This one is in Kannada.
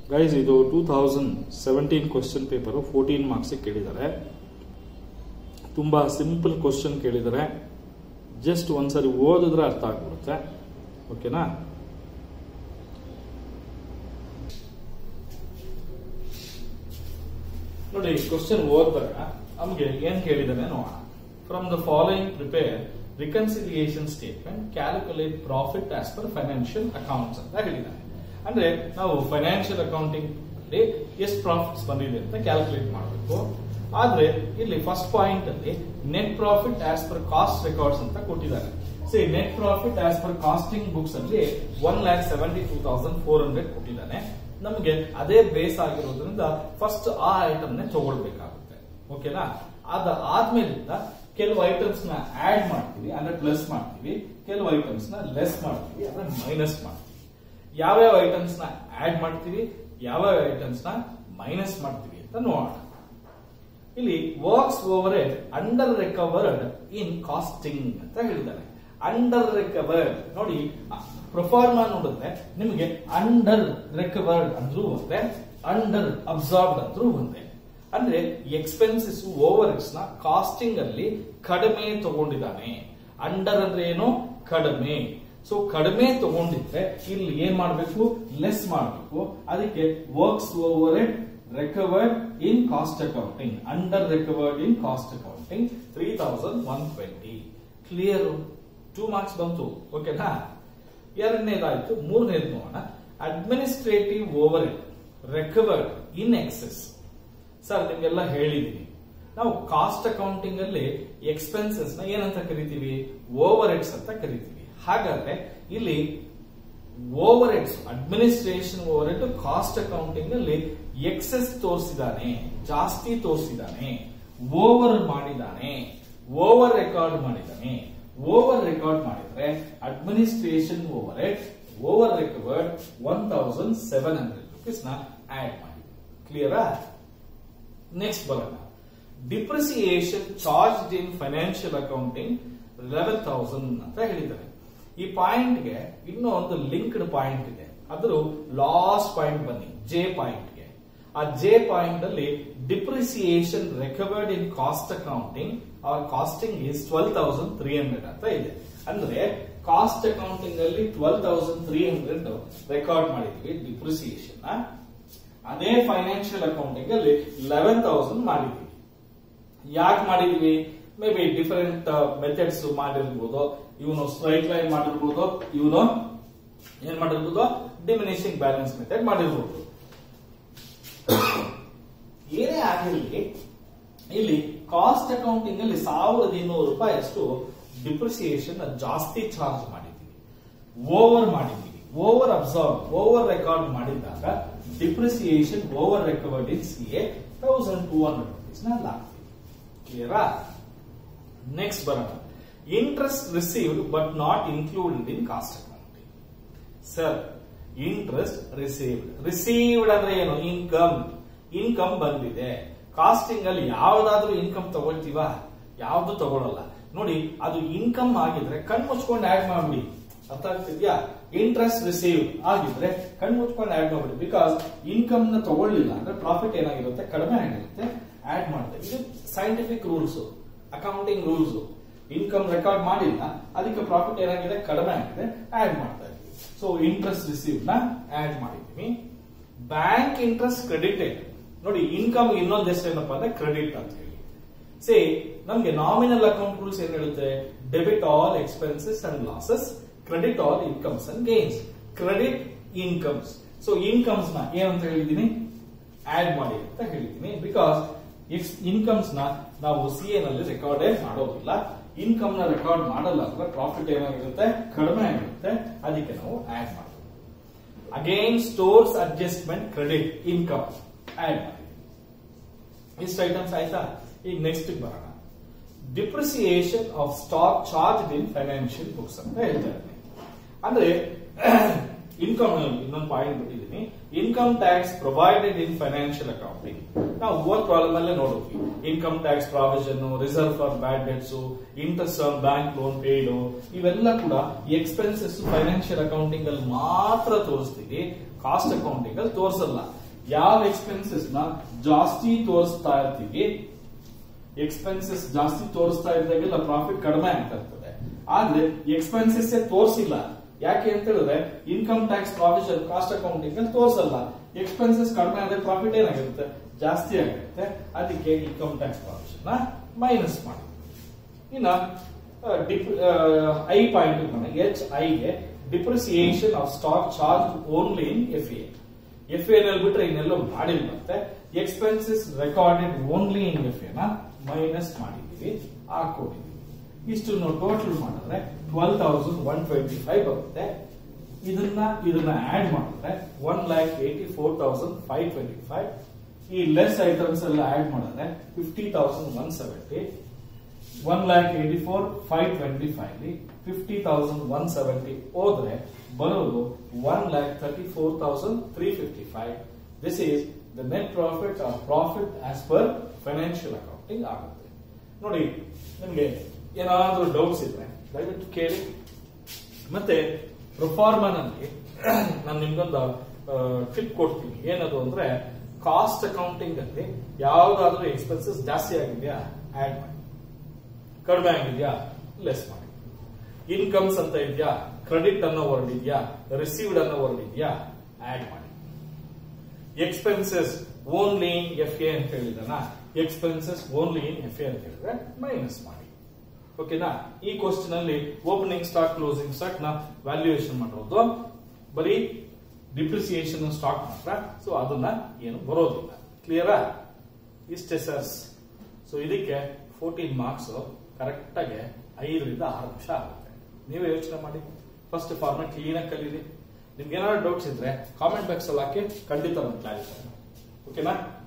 ಗೈಸ್ ಇದು two thousand seventeen question paper fourteen ಮಾರ್ಕ್ಸಿಗೆ ಕೇಳಿದ್ದಾರೆ ತುಂಬ ಸಿಂಪಲ್ ಕ್ವಶನ್ ಕೇಳಿದ್ದಾರೆ ಜಸ್ಟ್ ಒಂದ್ಸರಿ ಓದಿದ್ರೆ ಅರ್ಥ ಆಗ್ಬಿಡುತ್ತೆ ಓಕೆನಾ ನೋಡಿ ಕ್ವಶನ್ ಓದಿದಾಗ ನಮಗೆ ಏನ್ ಕೇಳಿದಾನೆ ನೋಡೋಣ from the following prepare reconciliation statement calculate profit as per financial accounts ಅಂತ ಹೇಳಿದ್ದಾನೆ ಅಂದ್ರೆ ನಾವು ಫೈನಾನ್ಷಿಯಲ್ ಅಕೌಂಟಿಂಗ್ ಅಲ್ಲಿ ಎಷ್ಟು ಪ್ರಾಫಿಟ್ಸ್ ಬಂದಿದೆ ಅಂತ ಕ್ಯಾಲ್ಕುಲೇಟ್ ಮಾಡಬೇಕು ಆದ್ರೆ ಇಲ್ಲಿ ಫಸ್ಟ್ ಪಾಯಿಂಟ್ ಅಲ್ಲಿ net profit as per cost records ಅಂತ ಕೊಟ್ಟಿದ್ದಾರೆ C net profit as per costing books ಅಲ್ಲಿ one lakh seventy two thousand four hundred ಕೊಟ್ಟಿದ್ದಾನೆ ನಮಗೆ ಅದೇ ಬೇಸ್ ಆಗಿರೋದ್ರಿಂದ ಫಸ್ಟ್ ಆ ಐಟಮ್ ನೇ ತಗೊಳ್ಬೇಕಾಗುತ್ತೆ ಓಕೆನಾ ಅದ ಆದ್ಮೇಲಿಂದ ಕೆಲವು ಐಟಮ್ಸ್ ನ ಆಡ್ ಮಾಡ್ತೀವಿ ಅಂದ್ರೆ ಪ್ಲಸ್ ಮಾಡ್ತೀವಿ ಕೆಲವು ಐಟಮ್ಸ್ ನ ಲೆಸ್ ಮಾಡ್ತೀವಿ ಅಂದ್ರೆ ಮೈನಸ್ ಮಾಡ್ತೀವಿ ಯಾವ್ಯಾವ ಐಟಮ್ಸ್ ನ ಆಡ್ ಮಾಡ್ತೀವಿ ಯಾವ್ಯಾವ ಐಟಮ್ಸ್ ನ ಮೈನಸ್ ಮಾಡ್ತೀವಿ ಅಂತ ನೋಡೋಣ ಇಲ್ಲಿ works overhead under recovered in costing ಅಂತ ಹೇಳಿದ್ದಾರೆ ಅಂಡರ್ ರಿಕವರ್ಡ್ ನೋಡಿ ಪ್ರೊಫಾರ್ಮಾ ನೋಡಿದ್ರೆ ನಿಮಗೆ ಅಂಡರ್ ರಿಕವರ್ಡ್ ಅಂದ್ರೂ ಒಂದೇ ಅಂಡರ್ ಅಬ್ಸಾರ್ಬ್ಡ್ ಅಂದ್ರೂ ಒಂದೇ ಅಂದ್ರೆ ಎಕ್ಸ್ಪೆನ್ಸಸ್ ಓವರ್ ನ ಕಾಸ್ಟಿಂಗ್ ಅಲ್ಲಿ ಕಡಿಮೆ ತಗೊಂಡಿದ್ದಾನೆ ಅಂಡರ್ ಅಂದ್ರೆ ಏನು ಕಡಿಮೆ ಸೊ ಕಡಿಮೆ ತಗೊಂಡಿದ್ರೆ ಇಲ್ಲಿ ಏನ್ ಮಾಡಬೇಕು ಲೆಸ್ ಮಾಡಬೇಕು ಅದಕ್ಕೆ works overhead recovered in cost accounting under recovered in cost accounting three thousand one twenty clear two marks ಬಂತು ಓಕೆನಾ ಎರಡನೇದಾಯ್ತು ಮೂರನೇದು ನೋಡೋಣ administrative overhead recovered in excess sir ನಿಮ್ಗೆಲ್ಲ ಹೇಳಿದೀನಿ ನಾವು ಕಾಸ್ಟ್ ಅಕೌಂಟಿಂಗ್ ಅಲ್ಲಿ ಎಕ್ಸ್ಪೆನ್ಸಸ್ ನ ಏನಂತ ಕರಿತೀವಿ ಓವರ್ ಹೆಡ್ಸ್ ಅಂತ ಕರಿತೀವಿ ಹಾಗಾದ್ರೆ ಇಲ್ಲಿ overheads administration overhead cost accounting ಅಲ್ಲಿ ಎಕ್ಸೆಸ್ ತೋರಿಸಿದಾನೆ ಜಾಸ್ತಿ ತೋರಿಸಿದಾನೆ ಓವರ್ ಮಾಡಿದಾನೆ ಓವರ್ ರೆಕಾರ್ಡ್ ಮಾಡಿದಾನೆ ಓವರ್ ರೆಕಾರ್ಡ್ ಮಾಡಿದ್ರೆ administration overhead over recovered one thousand seven hundred rupees ನ ಆಡ್ ಮಾಡಿ ಕ್ಲಿಯರಾ ನೆಕ್ಸ್ಟ್ ಬರೋಣ depreciation charge in financial accounting eleven thousand ಅಂತ ಹೇಳಿದ್ದಾರೆ ಈ ಪಾಯಿಂಟ್ಗೆ ಇನ್ನೂ ಒಂದು ಲಿಂಕ್ಡ್ ಪಾಯಿಂಟ್ ಇದೆ ಅದ್ರ ಲಾಸ್ಟ್ ಪಾಯಿಂಟ್ ಬನ್ನಿ ಜೆ ಪಾಯಿಂಟ್ಗೆ ಆ ಜೆ ಪಾಯಿಂಟ್ ಅಲ್ಲಿ depreciation recovered in cost accounting or costing is twelve thousand three hundred ಅಂತ ಇದೆ ಅಂದ್ರೆ ಕಾಸ್ಟ್ ಅಕೌಂಟಿಂಗ್ ಅಲ್ಲಿ twelve thousand three hundred record ಮಾಡಿದ್ವಿ ಡಿಪ್ರಿಸಿಯೇಷನ್ ಅದೇ ಫೈನಾನ್ಷಿಯಲ್ ಅಕೌಂಟಿಂಗ್ ಅಲ್ಲಿ ಲೆವೆನ್ ತೌಸಂಡ್ ಮಾಡಿದ್ವಿ ಯಾಕೆ ಮಾಡಿದ್ವಿ ಮೇ ಬಿ ಡಿಫರೆಂಟ್ ಮೆಥಡ್ಸ್ ಮಾಡಿರ್ಬೋದು ಇವನು ಸ್ಟ್ರೈಟ್ ಲೈನ್ ಮಾಡಿರ್ಬೋದು ಇವನು ಏನ್ ಮಾಡಿರ್ಬೋದು ಡಿಮಿನಿಷಿಂಗ್ ಬ್ಯಾಲೆನ್ಸ್ ಮೆಥಡ್ ಮಾಡಿರ್ಬೋದು ಏನೇ ಆಗಿರಲಿ ಇಲ್ಲಿ ಕಾಸ್ಟ್ ಅಕೌಂಟಿಂಗ್ ಅಲ್ಲಿ ಸಾವಿರದ ಇನ್ನೂರು ರೂಪಾಯಿ ಅಷ್ಟು ಡಿಪ್ರಿಸಿಯೇಷನ್ ಜಾಸ್ತಿ ಚಾರ್ಜ್ ಮಾಡಿದ್ದೀವಿ ಓವರ್ ಮಾಡಿದ್ದೀವಿ ಓವರ್ ಅಬ್ಸರ್ವ್ ಓವರ್ ರೆಕಾರ್ಡ್ ಮಾಡಿದಾಗ depreciation over recovered in C A thousand two hundred rupees ನ ಲಾಗ್ತೀವಿ ಕ್ಲಿಯರಾ ನೆಕ್ಸ್ಟ್ ಬರೋಣ interest received but not included in cost accounting sir interest received received ಅಂದ್ರೆ ಏನು ಇನ್ಕಮ್ ಇನ್ಕಮ್ ಬಂದಿದೆ ಕಾಸ್ಟಿಂಗ್ ಅಲ್ಲಿ ಯಾವ್ದಾದ್ರೂ ಇನ್ಕಮ್ ತಗೊಳ್ತೀವ ಯಾವ್ದು ತಗೊಳಲ್ಲ ನೋಡಿ ಅದು ಇನ್ಕಮ್ ಆಗಿದ್ರೆ ಕಣ್ ಮುಚ್ಕೊಂಡು ಆಡ್ ಮಾಡ್ಬಿಡಿ ಅರ್ಥ ಆಗ್ತಿದ್ಯಾ ಇಂಟ್ರೆಸ್ಟ್ ರಿಸೀವ್ ಆಗಿದ್ರೆ ಕಣ್ ಮುಚ್ಕೊಂಡು ಆಡ್ ಮಾಡ್ಬಿಡಿ ಬಿಕಾಸ್ ಇನ್ಕಮ್ ನ ತಗೊಳ್ಳಿಲ್ಲ ಅಂದ್ರೆ ಪ್ರಾಫಿಟ್ ಏನಾಗಿರುತ್ತೆ ಕಡಿಮೆ ಆಗಿರುತ್ತೆ ಆಡ್ ಮಾಡ್ತೇವೆ ಇದು scientific rules accounting rules income record ಮಾಡಿಲ್ಲ ಅದಕ್ಕೆ ಪ್ರಾಫಿಟ್ ಏನಾಗಿದೆ ಕಡಿಮೆ ಆಗಿದೆ ಆಡ್ ಮಾಡ್ತಾ ಇದ್ವಿ ಸೊ ಇಂಟ್ರೆಸ್ಟ್ ರಿಸೀವ್ ನ ಆಡ್ ಮಾಡಿದ್ವಿ ಬ್ಯಾಂಕ್ ಇಂಟ್ರೆಸ್ಟ್ ಕ್ರೆಡಿಟೆಡ್ ನೋಡಿ ಇನ್ಕಮ್ ಇನ್ನೊಂದು ಹೆಸರೇನಪ್ಪ ಅಂದ್ರೆ ಕ್ರೆಡಿಟ್ ಅಂತ ಹೇಳಿ ಸೇ ನಮ್ಗೆ ನಾಮಿನಲ್ ಅಕೌಂಟ್ ರೂಲ್ಸ್ ಏನ್ ಹೇಳುತ್ತೆ debit all expenses and losses credit all incomes and gains credit incomes so incomes ನ ಏನಂತ ಹೇಳಿದೀನಿ ಆಡ್ ಮಾಡಿ ಅಂತ ಹೇಳಿದೀನಿ ಬಿಕಾಸ್ ಇನ್ಕಮ್ಸ್ ನ ನಾವು ಸಿ ಎ ನಲ್ಲಿ ರೆಕಾರ್ಡೇ ಮಾಡೋದಿಲ್ಲ ಇನ್ಕಮ್ ನ ರೆಕಾರ್ಡ್ ಮಾಡಲ್ಲ ಅಂದ್ರೆ ಪ್ರಾಫಿಟ್ ಏನಾಗಿರುತ್ತೆ ಕಡಿಮೆ ಆಗಿರುತ್ತೆ ಅದಕ್ಕೆ ನಾವು ಆಡ್ ಮಾಡ್ತೀವಿ again stores adjustment credit income add ಮಾಡಿ ಇಷ್ಟು ಐಟಮ್ಸ್ ಆಯ್ತಾ ಈಗ ನೆಕ್ಸ್ಟ್ ಬರೋಣ depreciation of stock charge in financial books ಅಂತ ಹೇಳ್ತಾರೆ ಅಂದ್ರೆ ಇನ್ಕಮ್ ಇನ್ನೊಂದು ಪಾಯಿಂಟ್ ಬಿಟ್ಟಿದ್ದೀನಿ income tax provided in financial accounting ನಾವು ಓವರ್ ಪ್ರಾಬ್ಲಮ್ ಅಲ್ಲೇ ನೋಡಿದ್ವಿ income tax provision reserve for bad debts interest on bank loan paid ಇವೆಲ್ಲ ಕೂಡ ಎಕ್ಸ್ಪೆನ್ಸಸ್ ಫೈನಾನ್ಷಿಯಲ್ ಅಕೌಂಟಿಂಗ್ ಅಲ್ಲಿ ಮಾತ್ರ ತೋರಿಸ್ತೀವಿ ಕಾಸ್ಟ್ ಅಕೌಂಟಿಂಗ್ ಅಲ್ಲಿ ತೋರಿಸಲ್ಲ ಯಾವ ಎಕ್ಸ್ಪೆನ್ಸಸ್ ನ ಜಾಸ್ತಿ ತೋರಿಸ್ತಾ ಇರ್ತೀವಿ ಎಕ್ಸ್ಪೆನ್ಸಸ್ ಜಾಸ್ತಿ ತೋರಿಸ್ತಾ ಇದ್ದಾಗೆಲ್ಲ ಪ್ರಾಫಿಟ್ ಕಡಿಮೆ ಆಗ್ತಾ ಇರ್ತದೆ ಆದ್ರೆ ಎಕ್ಸ್ಪೆನ್ಸಸ್ ತೋರಿಸಿಲ್ಲ ಯಾಕೆ ಅಂತ ಹೇಳಿದ್ರೆ income tax provision cost accounting ಅಲ್ಲಿ ತೋರಿಸಲ್ಲ ಎಕ್ಸ್ಪೆನ್ಸಸ್ ಕಡಿಮೆ ಆದ್ರೆ ಪ್ರಾಫಿಟ್ ಏನಾಗಿರುತ್ತೆ ಜಾಸ್ತಿ ಆಗಿರುತ್ತೆ ಅದಕ್ಕೆ ಇನ್ಕಮ್ ಟ್ಯಾಕ್ಸ್ ಪ್ರಾವಿಷನ್ ನ ಮೈನಸ್ ಮಾಡಿ ಇನ್ನ ಐ ಪಾಯಿಂಟ್ ಎಚ್ ಐಗೆ depreciation of stock charge only in F A F L ಬಿಟ್ರೆ ಇನ್ನೆಲ್ಲೋ ಮಾಡಿಲ್ವಂತೆ expenses recorded only in F A ನ ಮೈನಸ್ ಮಾಡಿದೀವಿ ಹಾಕೊಂಡಿದೀವಿ ಇಷ್ಟು ಟೋಟಲ್ ಮಾಡಿದ್ರೆ twelve thousand one twenty five ಬರುತ್ತೆ ಇದನ್ನ ಇದನ್ನ ಆಡ್ ಮಾಡಿದ್ರೆ one lakh eighty four thousand five twenty five ಈ ಲೆಸ್ ಐಟಮ್ಸ್ ಎಲ್ಲ ಆಡ್ ಮಾಡಿದ್ರೆ fifty thousand one seventy one lakh eighty four five twenty five fifty thousand one seventy ಹೋದ್ರೆ ಬರೋದು one lakh thirty four thousand three fifty five this is the net profit or profit as per financial accounting ಆಗುತ್ತೆ ನೋಡಿ ನಿಮಗೆ ಏನಾದ್ರೂ ಡೌಟ್ಸ್ ಇದ್ರೆ ದಯವಿಟ್ಟು ಕೇಳಿ ಮತ್ತೆ ಪ್ರೊಫಾರ್ಮನಲ್ಲಿ ನಾನು ನಿಮ್ಗೊಂದು ಟಿಪ್ ಕೊಡ್ತೀನಿ ಏನದು ಅಂದ್ರೆ ಕಾಸ್ಟ್ ಅಕೌಂಟಿಂಗ್ ಅಲ್ಲಿ ಯಾವ್ದಾದ್ರೂ ಎಕ್ಸ್ಪೆನ್ಸಸ್ ಜಾಸ್ತಿ ಆಗಿದೆಯಾ ಆಡ್ ಮಾಡಿ ಕಡಿಮೆ ಆಗಿದೆಯಾ ಲೆಸ್ ಮಾಡಿ ಇನ್ಕಮ್ಸ್ ಅಂತ ಇದೆಯಾ ಕ್ರೆಡಿಟ್ ಅನ್ನೋ ವರ್ಡ್ ಇದೆಯಾ ರಿಸೀವ್ಡ್ ಅನ್ನೋ ವರ್ಡ್ ಇದೆಯಾ ಆಡ್ ಮಾಡಿ expenses only in F A ಅಂತ ಹೇಳಿದಾನ expenses only in F A ಅಂತ ಹೇಳಿದ್ರೆ ಮೈನಸ್ ಮಾಡಿ ಓಕೆನಾ ಈ ಕ್ವಶನ್ ಅಲ್ಲಿ ಓಪನಿಂಗ್ ಸ್ಟಾಕ್ ಕ್ಲೋಸಿಂಗ್ ಸ್ಟಾಕ್ ನ ವ್ಯಾಲ್ಯೂಯೇಷನ್ ಮಾಡೋದು ಬರೀ ಡಿಪ್ರಿಸಿಯೇಷನ್ ಸ್ಟಾಕ್ ಮಾತ್ರ ಸೊ ಅದನ್ನ ಏನು ಬರೋದಿಲ್ಲ ಕ್ಲಿಯರಾ ಇಷ್ಟೇ ಸರ್ಸ್ ಸೊ ಇದಕ್ಕೆ ಫೋರ್ಟೀನ್ ಮಾರ್ಕ್ಸ್ ಕರೆಕ್ಟ್ ಆಗಿ ಐದರಿಂದ ಆರು ನಿಮಿಷ ಆಗುತ್ತೆ ನೀವೇ ಯೋಚನೆ ಮಾಡಿ ಫಸ್ಟ್ ಫಾರ್ಮೆಟ್ ಕ್ಲೀನ್ ಆಗಿ ಕಲೀರಿ ನಿಮ್ಗೆ ಏನಾದ್ರು ಡೌಟ್ಸ್ ಇದ್ರೆ ಕಾಮೆಂಟ್ ಬಾಕ್ಸ್ ಅಲ್ಲಿ ಹಾಕಿ ಖಂಡಿತ ಒಂದು ಕ್ಲಾರಿಫೈ ಓಕೆನಾ